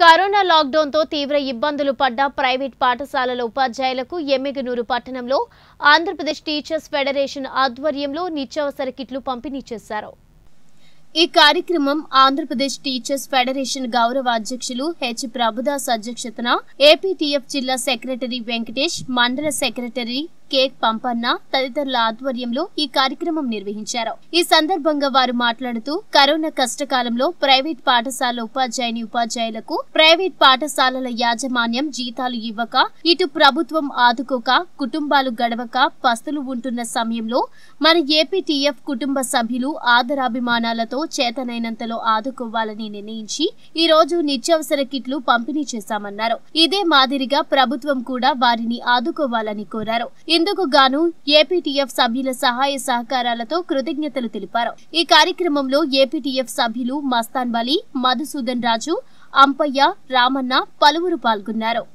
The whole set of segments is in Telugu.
కరోనా లాక్డౌన్తో తీవ్ర ఇబ్బందులు పడ్డ ప్రైవేట్ పాఠశాలల ఉపాధ్యాయులకు ఎమ్మిగనూరు పట్టణంలో ఆంధ్రప్రదేశ్ టీచర్స్ ఫెడరేషన్ ఆధ్వర్యంలో నిత్యావసర కిట్లు పంపిణీ చేశారు ఈ కార్యక్రమం ఆంధ్రప్రదేశ్ టీచర్స్ ఫెడరేషన్ గౌరవ అధ్యక్షులు హెచ్ ప్రభుదాస్ అధ్యక్షతన ఏపీటీఎఫ్ జిల్లా సెక్రటరీ వెంకటేష్ మండల సెక్రటరీ కేక్ పంపన్న తదితరుల ఆధ్వర్యంలో ఈ కార్యక్రమం నిర్వహించారు ఈ సందర్భంగా వారు మాట్లాడుతూ కరోనా కష్టకాలంలో ప్రైవేట్ పాఠశాల ఉపాధ్యాయుని ఉపాధ్యాయులకు ప్రైవేట్ పాఠశాలల యాజమాన్యం జీతాలు ఇవ్వక ఇటు ప్రభుత్వం ఆదుకోక కుటుంబాలు గడవక పస్తులు ఉంటున్న సమయంలో మన ఏపీటీఎఫ్ కుటుంబ సభ్యులు ఆదరాభిమానాలతో చేతనైనంతలో ఆదుకోవాలని నిర్ణయించి ఈ రోజు నిత్యావసర కిట్లు పంపిణీ చేశామన్నారు ఇదే మాదిరిగా ప్రభుత్వం కూడా వారిని ఆదుకోవాలని కోరారు ఇందుకు గాను ఏపీటీఎఫ్ సభ్యుల సహాయ సహకారాలతో కృతజ్ఞతలు తెలిపారు ఈ కార్యక్రమంలో ఏపీటీఎఫ్ సభ్యులు మస్తాన్ బలి మధుసూదన్ రాజు అంపయ్య రామన్న పలువురు పాల్గొన్నారు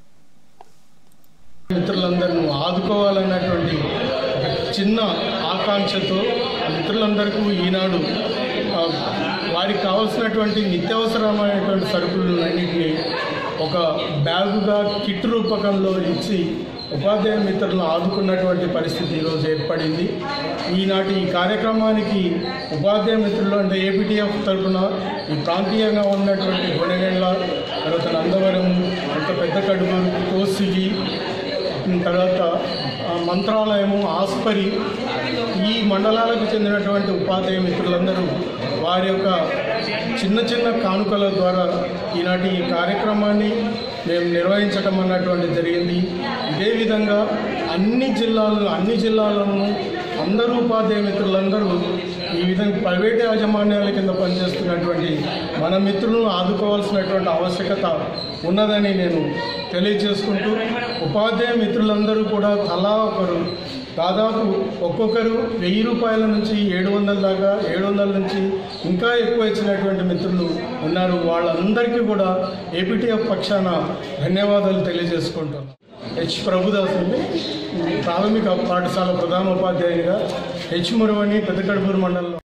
మిత్రులందరిని ఆదుకోవాలన్నటువంటి ఒక చిన్న ఆకాంక్షతో ఆ మిత్రులందరికీ ఈనాడు ఆ, వారికి కావాల్సినటువంటి నిత్యావసరమైనటువంటి సరుకులన్నింటినీ ఒక బ్యాగుగా కిట్ రూపకంలో ఇచ్చి ఉపాధ్యాయ మిత్రులను ఆదుకున్నటువంటి పరిస్థితి ఈరోజు ఏర్పడింది ఈనాటి ఈ కార్యక్రమానికి ఉపాధ్యాయ మిత్రులు అంటే ఏపీటీఎఫ్ తరఫున ఈ ప్రాంతీయంగా ఉన్నటువంటి గొడగండ్ల తర్వాత నందవరం తర్వాత పెద్ద కడుగు కోసిగి తర్వాత ఆ, మంత్రాలయము ఆస్పరి ఈ మండలాలకు చెందినటువంటి ఉపాధ్యాయ మిత్రులందరూ వారి యొక్క చిన్న చిన్న కానుకల ద్వారా ఈనాటి ఈ కార్యక్రమాన్ని మేము నిర్వహించటం అన్నటువంటి జరిగింది ఇదే విధంగా అన్ని జిల్లాలు అన్ని జిల్లాలను అందరూ ఉపాధ్యాయ మిత్రులందరూ ఈ విధంగా ప్రైవేట్ యాజమాన్యాల కింద పనిచేస్తున్నటువంటి మన మిత్రులను ఆదుకోవాల్సినటువంటి ఆవశ్యకత ఉన్నదని నేను తెలియజేసుకుంటూ ఉపాధ్యాయ మిత్రులందరూ కూడా తలా ఒకరు దాదాపు ఒక్కొక్కరు వెయ్యి రూపాయల నుంచి ఏడు వందల దాకా ఏడు వందల నుంచి ఇంకా ఎక్కువ ఇచ్చినటువంటి మిత్రులు ఉన్నారు వాళ్ళందరికీ కూడా ఏపీటీఎఫ్ పక్షాన ధన్యవాదాలు తెలియజేసుకుంటున్నాను హెచ్ ప్రభుదాస్ అండి ప్రాథమిక పాఠశాల ప్రధానోపాధ్యాయునిగా హెచ్ మురవని పెద్దకడుపూరు మండలంలో